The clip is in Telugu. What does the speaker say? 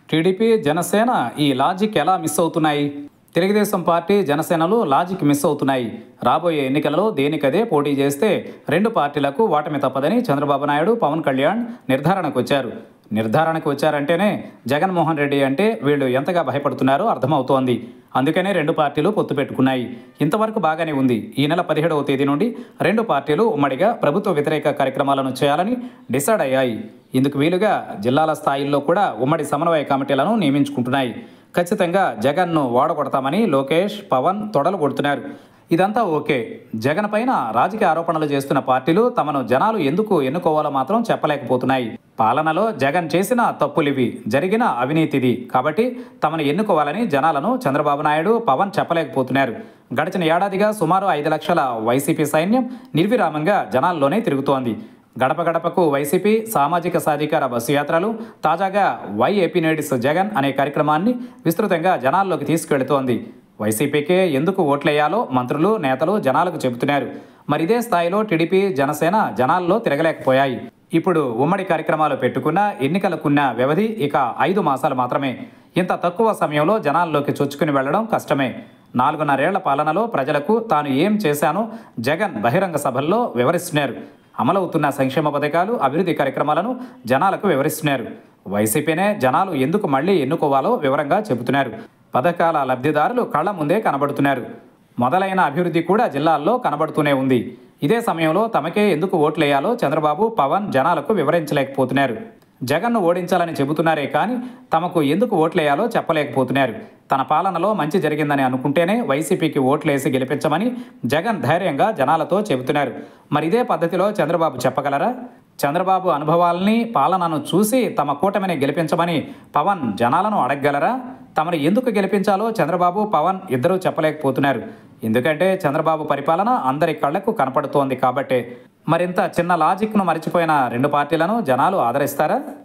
టీడీపీ జనసేన ఈ లాజిక్ ఎలా మిస్ అవుతున్నాయి తెలుగుదేశం పార్టీ జనసేనలు లాజిక్ మిస్ అవుతున్నాయి రాబోయే ఎన్నికలలో దేనికదే పోటీ చేస్తే రెండు పార్టీలకు ఓటమి తప్పదని చంద్రబాబు నాయుడు పవన్ కళ్యాణ్ నిర్ధారణకు వచ్చారు నిర్ధారణకు వచ్చారంటేనే జగన్మోహన్ రెడ్డి అంటే వీళ్ళు ఎంతగా భయపడుతున్నారో అర్థమవుతోంది అందుకనే రెండు పార్టీలు పొత్తు పెట్టుకున్నాయి ఇంతవరకు బాగానే ఉంది ఈ నెల పదిహేడవ తేదీ నుండి రెండు పార్టీలు ఉమ్మడిగా ప్రభుత్వ వ్యతిరేక కార్యక్రమాలను చేయాలని డిసైడ్ అయ్యాయి ఇందుకు వీలుగా జిల్లాల స్థాయిల్లో కూడా ఉమ్మడి సమన్వయ కమిటీలను నియమించుకుంటున్నాయి ఖచ్చితంగా జగన్ను ఓడగొడతామని లోకేష్ పవన్ తొడలు కొడుతున్నారు ఇదంతా ఓకే జగన్ పైన రాజకీయ ఆరోపణలు చేస్తున్న పార్టీలు తమను జనాలు ఎందుకు ఎన్నుకోవాలో మాత్రం చెప్పలేకపోతున్నాయి పాలనలో జగన్ చేసిన తప్పులివి జరిగిన అవినీతిది కాబట్టి తమను ఎన్నుకోవాలని జనాలను చంద్రబాబు నాయుడు పవన్ చెప్పలేకపోతున్నారు గడిచిన ఏడాదిగా సుమారు ఐదు లక్షల వైసీపీ సైన్యం నిర్విరామంగా జనాల్లోనే తిరుగుతోంది గడప గడపకు వైసీపీ సామాజిక సాధికార బస్సు యాత్రలు తాజాగా వై ఏపీ నేడిస్ జగన్ అనే కార్యక్రమాన్ని విస్తృతంగా జనాల్లోకి తీసుకెడుతోంది వైసీపీకే ఎందుకు ఓట్లేయాలో మంత్రులు నేతలు జనాలకు చెబుతున్నారు మరి ఇదే స్థాయిలో టీడీపీ జనసేన జనాల్లో తిరగలేకపోయాయి ఇప్పుడు ఉమ్మడి కార్యక్రమాలు పెట్టుకున్న ఎన్నికలకున్న వ్యవధి ఇక ఐదు మాసాలు మాత్రమే ఇంత తక్కువ సమయంలో జనాల్లోకి చొచ్చుకుని వెళ్లడం కష్టమే నాలుగున్నరేళ్ల పాలనలో ప్రజలకు తాను ఏం చేశానో జగన్ బహిరంగ సభల్లో వివరిస్తున్నారు అమలవుతున్న సంక్షేమ పథకాలు అభివృద్ధి కార్యక్రమాలను జనాలకు వివరిస్తున్నారు వైసీపీనే జనాలు ఎందుకు మళ్ళీ ఎన్నుకోవాలో వివరంగా చెబుతున్నారు పథకాల లబ్ధిదారులు కళ్ళ ముందే కనబడుతున్నారు మొదలైన అభివృద్ధి కూడా జిల్లాల్లో కనబడుతూనే ఉంది ఇదే సమయంలో తమకే ఎందుకు ఓట్లేయాలో చంద్రబాబు పవన్ జనాలకు వివరించలేకపోతున్నారు జగన్ను ఓడించాలని చెబుతున్నారే కానీ తమకు ఎందుకు ఓట్లేయాలో చెప్పలేకపోతున్నారు తన పాలనలో మంచి జరిగిందని అనుకుంటేనే వైసీపీకి ఓట్లేసి గెలిపించమని జగన్ ధైర్యంగా జనాలతో చెబుతున్నారు మరి ఇదే పద్ధతిలో చంద్రబాబు చెప్పగలరా చంద్రబాబు అనుభవాల్ని పాలనను చూసి తమ కూటమిని గెలిపించమని పవన్ జనాలను అడగగలరా తమను ఎందుకు గెలిపించాలో చంద్రబాబు పవన్ ఇద్దరూ చెప్పలేకపోతున్నారు ఎందుకంటే చంద్రబాబు పరిపాలన అందరి కళ్లకు కనపడుతోంది కాబట్టే మరింత చిన్న లాజిక్ను మరిచిపోయిన రెండు పార్టీలను జనాలు ఆదరిస్తారా